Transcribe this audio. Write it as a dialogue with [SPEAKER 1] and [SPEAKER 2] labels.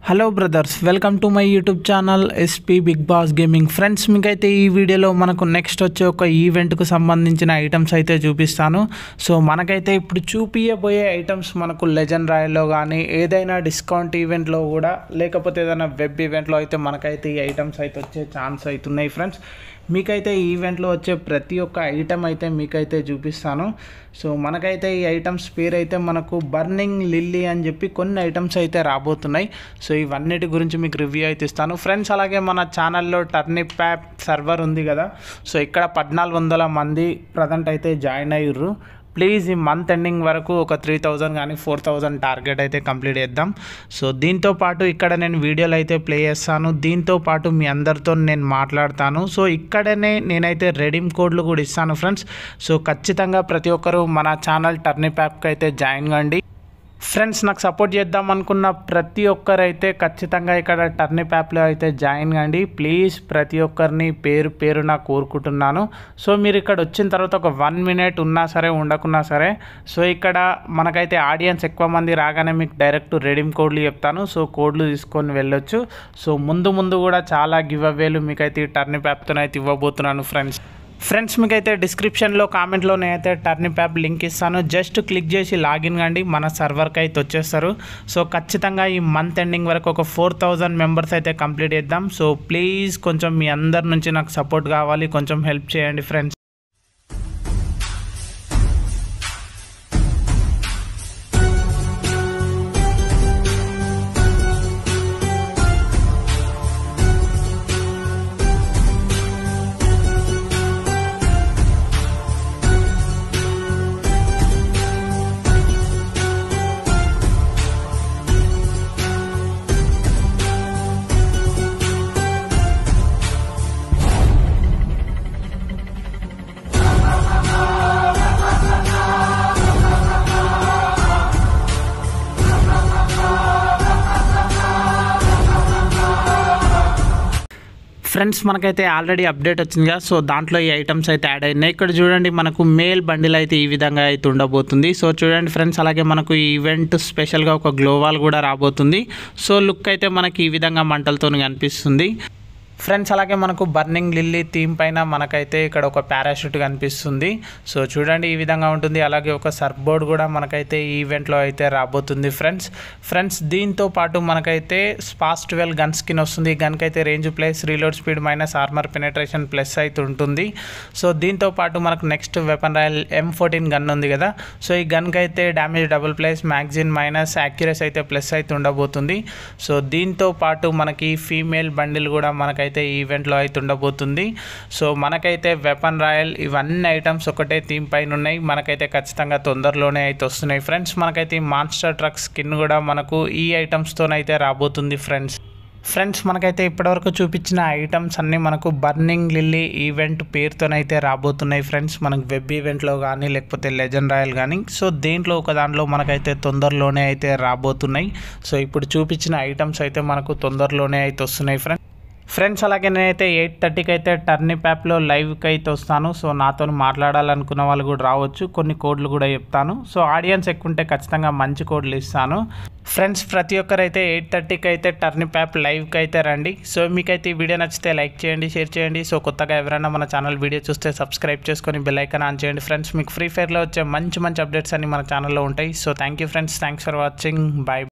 [SPEAKER 1] hello brothers welcome to my YouTube channel SP big boss gaming friends మీకైతే ఈ వీడియోలో మనకు నెక్స్ట్ వచ్చే ఒక ఈవెంట్కు సంబంధించిన ఐటమ్స్ అయితే చూపిస్తాను సో మనకైతే ఇప్పుడు చూపించబోయే ఐటమ్స్ మనకు లెజెండ్ రాయల్లో కానీ ఏదైనా డిస్కౌంట్ ఈవెంట్లో కూడా లేకపోతే ఏదైనా వెబ్ ఈవెంట్లో అయితే మనకైతే ఈ ఐటమ్స్ అయితే వచ్చే ఛాన్స్ అవుతున్నాయి ఫ్రెండ్స్ మీకైతే ఈ ఈవెంట్లో వచ్చే ప్రతి ఒక్క ఐటమ్ అయితే మీకైతే చూపిస్తాను సో మనకైతే ఈ ఐటమ్స్ పేరు అయితే మనకు బర్నింగ్ లిల్లీ అని చెప్పి కొన్ని ఐటమ్స్ అయితే రాబోతున్నాయి సో ఇవన్నిటి గురించి మీకు రివ్యూ అయితే ఇస్తాను ఫ్రెండ్స్ అలాగే మన ఛానల్లో టర్నిప్ యాప్ సర్వర్ ఉంది కదా సో ఇక్కడ పద్నాలుగు వందల మంది ప్రజెంట్ అయితే జాయిన్ అయ్యారు ప్లీజ్ ఈ మంత్ ఎండింగ్ వరకు ఒక త్రీ థౌజండ్ కానీ ఫోర్ థౌజండ్ టార్గెట్ అయితే కంప్లీట్ చేద్దాం సో దీంతో పాటు ఇక్కడ నేను వీడియోలు అయితే ప్లే చేస్తాను దీంతో పాటు మీ అందరితో నేను మాట్లాడతాను సో ఇక్కడనే నేనైతే రెడీమ్ కోడ్లు కూడా ఇస్తాను ఫ్రెండ్స్ సో ఖచ్చితంగా ప్రతి ఒక్కరు మన ఛానల్ టర్నిప్ యాప్కి అయితే జాయిన్ కండి ఫ్రెండ్స్ నాకు సపోర్ట్ చేద్దాం అనుకున్న ప్రతి ఒక్కరైతే ఖచ్చితంగా ఇక్కడ టర్నిప్ యాప్లో అయితే జాయిన్ కండి ప్లీజ్ ప్రతి ఒక్కరిని పేరు పేరు నాకు కోరుకుంటున్నాను సో మీరు ఇక్కడ వచ్చిన తర్వాత ఒక వన్ మినిట్ ఉన్నా సరే ఉండకున్నా సరే సో ఇక్కడ మనకైతే ఆడియన్స్ ఎక్కువ మంది రాగానే మీకు డైరెక్ట్ రెడీమ్ కోడ్లు చెప్తాను సో కోడ్లు తీసుకొని వెళ్ళొచ్చు సో ముందు ముందు కూడా చాలా గివ్ అవేలు మీకైతే ఈ టర్నిప్ యాప్తో అయితే ఇవ్వబోతున్నాను ఫ్రెండ్స్ ఫ్రెండ్స్ మీకైతే డిస్క్రిప్షన్లో కామెంట్లో నేనైతే టర్నిప్ యాప్ లింక్ ఇస్తాను జస్ట్ క్లిక్ చేసి లాగిన్ కండి మన సర్వర్కి అయితే వచ్చేస్తారు సో ఖచ్చితంగా ఈ మంత్ ఎండింగ్ వరకు ఒక ఫోర్ థౌజండ్ మెంబర్స్ అయితే కంప్లీట్ చేద్దాం సో ప్లీజ్ కొంచెం మీ అందరి నుంచి నాకు సపోర్ట్ కావాలి కొంచెం హెల్ప్ చేయండి ఫ్రెండ్స్ ఫ్రెండ్స్ మనకైతే ఆల్రెడీ అప్డేట్ వచ్చింది కదా సో దాంట్లో ఈ ఐటమ్స్ అయితే యాడ్ అయినాయి ఇక్కడ చూడండి మనకు మేల్ బండిల్ అయితే ఈ విధంగా అయితే ఉండబోతుంది సో చూడండి ఫ్రెండ్స్ అలాగే మనకు ఈ ఈవెంట్ స్పెషల్గా ఒక గ్లోవాల్ కూడా రాబోతుంది సో లుక్ అయితే మనకి ఈ విధంగా మంటలతో కనిపిస్తుంది ఫ్రెండ్స్ అలాగే మనకు బర్నింగ్ లిల్లీ థీమ్ పైన మనకైతే ఇక్కడ ఒక పారాషూట్ కనిపిస్తుంది సో చూడండి ఈ విధంగా ఉంటుంది అలాగే ఒక సర్ఫ్ బోర్డ్ కూడా మనకైతే ఈ ఈవెంట్లో అయితే రాబోతుంది ఫ్రెండ్స్ ఫ్రెండ్స్ దీంతో పాటు మనకైతే స్పాస్ ట్వెల్వ్ గన్ స్కిన్ వస్తుంది ఈ గన్కి అయితే range plus reload speed minus armour penetration plus అయితే ఉంటుంది సో దీంతో పాటు మనకు next weapon royal M fourteen gun ఉంది కదా సో ఈ గన్కి అయితే damage double plus magazine minus accuracy అయితే ప్లస్ అయితే ఉండబోతుంది సో దీంతో పాటు మనకి ఫీమేల్ బండిల్ కూడా మనకైతే అయితే ఈవెంట్లో అయితే ఉండబోతుంది సో మనకైతే వెపన్ రాయల్ ఇవన్నీ ఐటమ్స్ ఒకటే థీమ్ పైన ఉన్నాయి మనకైతే ఖచ్చితంగా తొందరలోనే అయితే వస్తున్నాయి ఫ్రెండ్స్ మనకైతే ఈ మాన్స్టర్ ట్రక్ స్కిన్ కూడా మనకు ఈ ఐటమ్స్తోనైతే రాబోతుంది ఫ్రెండ్స్ ఫ్రెండ్స్ మనకైతే ఇప్పటివరకు చూపించిన ఐటమ్స్ అన్నీ మనకు బర్నింగ్ లిల్లీ ఈవెంట్ పేరుతోనైతే రాబోతున్నాయి ఫ్రెండ్స్ మనకు వెబ్ ఈవెంట్లో కానీ లేకపోతే లెజెండ్ రాయల్ కానీ సో దేంట్లో ఒక దాంట్లో మనకైతే తొందరలోనే అయితే రాబోతున్నాయి సో ఇప్పుడు చూపించిన ఐటమ్స్ అయితే మనకు తొందరలోనే అయితే వస్తున్నాయి ఫ్రెండ్స్ ఫ్రెండ్స్ అలాగే నేనైతే ఎయిట్ థర్టీకి అయితే టర్నిప్ యాప్లో లైవ్కి అయితే వస్తాను సో నాతో మాట్లాడాలనుకున్న వాళ్ళు కూడా రావచ్చు కొన్ని కోడ్లు కూడా చెప్తాను సో ఆడియన్స్ ఎక్కువ ఉంటే ఖచ్చితంగా మంచి కోడ్లు ఇస్తాను ఫ్రెండ్స్ ప్రతి ఒక్కరైతే ఎయిట్ థర్టీకి అయితే టర్నిప్ యాప్ లైవ్కి అయితే రండి సో మీకైతే ఈ వీడియో నచ్చితే లైక్ చేయండి షేర్ చేయండి సో కొత్తగా ఎవరైనా మన ఛానల్ వీడియో చూస్తే సబ్స్క్రైబ్ చేసుకొని బెల్ ఐకాన్ ఆన్ చేయండి ఫ్రెండ్స్ మీకు ఫ్రీ ఫైర్లో వచ్చే మంచి మంచి అప్డేట్స్ అన్ని మన ఛానల్లో ఉంటాయి so thank you friends thanks for watching bye